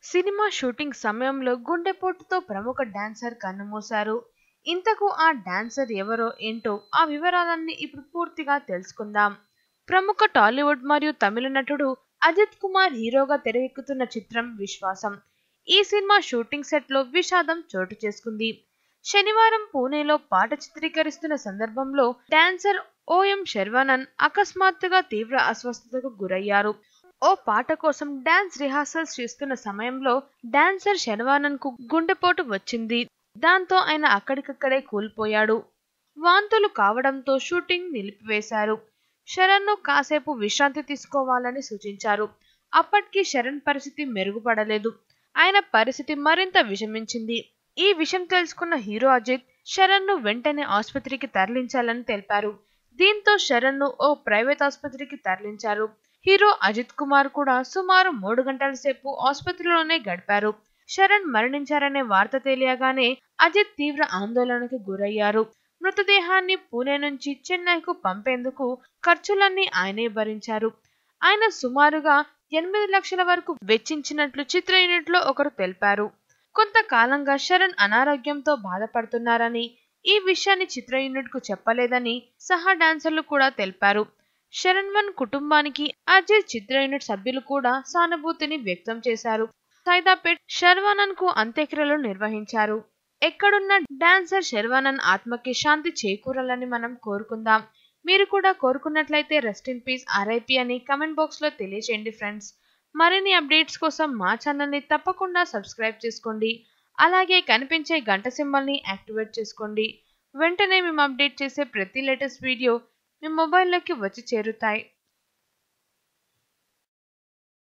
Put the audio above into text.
cinema shooting సమయంలో గుండెపోటుతో ప్రముఖ డాన్సర్ కన్నుమూశారు ఇంతకు ఆ డాన్సర్ ఎవరో ఏంటో ఆ వివరాలన్నీ ఇప్పుడు పూర్తిగా తెలుసుకుందాం ప్రముఖ టాలీవుడ్ మరియు తమిళ నటుడు అజిత్ కుమార్ హీరోగా తెరకెక్కుతున్న చిత్రం విశ్వాసం ఈ సినిమా షూటింగ్ సెట్ లో విషాదం చోటు చేసుకుంది శనివారం పూణేలో పాట చిత్రీకరిస్తున్న సందర్భంలో డాన్సర్ ఓఎం శర్వానన్ అకస్మాత్తుగా తీవ్ర అస్వస్థతకు గురయ్యారు ఓ పాట కోసం డాన్స్ రిహార్సల్స్ చేస్తున్న సమయంలో డాన్సర్ శర్వానన్ కు గుండెపోటు వచ్చింది దాంతో ఆయన అక్కడికక్కడే కూలిపోయాడు వాంతులు కావడంతో షూటింగ్ నిలిపివేశారు శరణ్ ను కాసేపు విశ్రాంతి తీసుకోవాలని సూచించారు అప్పటికి శరణ్ పరిస్థితి మెరుగుపడలేదు ఆయన పరిస్థితి మరింత విషమించింది ఈ విషయం తెలుసుకున్న హీరో అజిత్ శరణ్ ను వెంటనే ఆసుపత్రికి తరలించాలని తెలిపారు దీంతో శరణ్ ను ఓ ప్రైవేట్ ఆసుపత్రికి తరలించారు హీరో అజిత్ కుమార్ కూడా సుమారు మూడు గంటల సేపు ఆసుపత్రిలోనే గడిపారు శరణ్ మరణించారనే వార్త తెలియగానే అజిత్ తీవ్ర ఆందోళనకు గురయ్యారు మృతదేహాన్ని పూణే నుంచి చెన్నైకు పంపేందుకు ఖర్చులన్నీ ఆయనే భరించారు ఆయన సుమారుగా ఎనిమిది లక్షల వరకు వెచ్చించినట్లు చిత్ర యూనిట్ లో ఒకరు తెలిపారు కొంతకాలంగా శరణ్ అనారోగ్యంతో బాధపడుతున్నారని ఈ విషయాన్ని చిత్ర యూనిట్ కు చెప్పలేదని సహా డాన్సర్లు కూడా తెలిపారు శరణ్ వన్ కుటుంబానికి అజిత్ చిత్ర యూనిట్ సభ్యులు కూడా సానుభూతిని వ్యక్తం చేశారు సైదాపేట్ శర్వానన్ కు అంత్యక్రియలు నిర్వహించారు ఎక్కడున్న డాన్సర్ శర్వానన్ ఆత్మకి శాంతి చేకూరాలని మనం కోరుకుందాం మీరు కూడా కోరుకున్నట్లయితే రెస్ట్ ఇన్ పీస్ ఆర్ఐపి అని కమెంట్ బాక్స్ లో తెలియచేయండి ఫ్రెండ్స్ మరిన్ని అప్డేట్స్ కోసం మా ఛానల్ని తప్పకుండా సబ్స్క్రైబ్ చేసుకోండి అలాగే కనిపించే గంట సింబల్ని యాక్టివేట్ చేసుకోండి వెంటనే మేము అప్డేట్ చేసే ప్రతి లేటెస్ట్ వీడియో మీ మొబైల్లోకి వచ్చి చేరుతాయి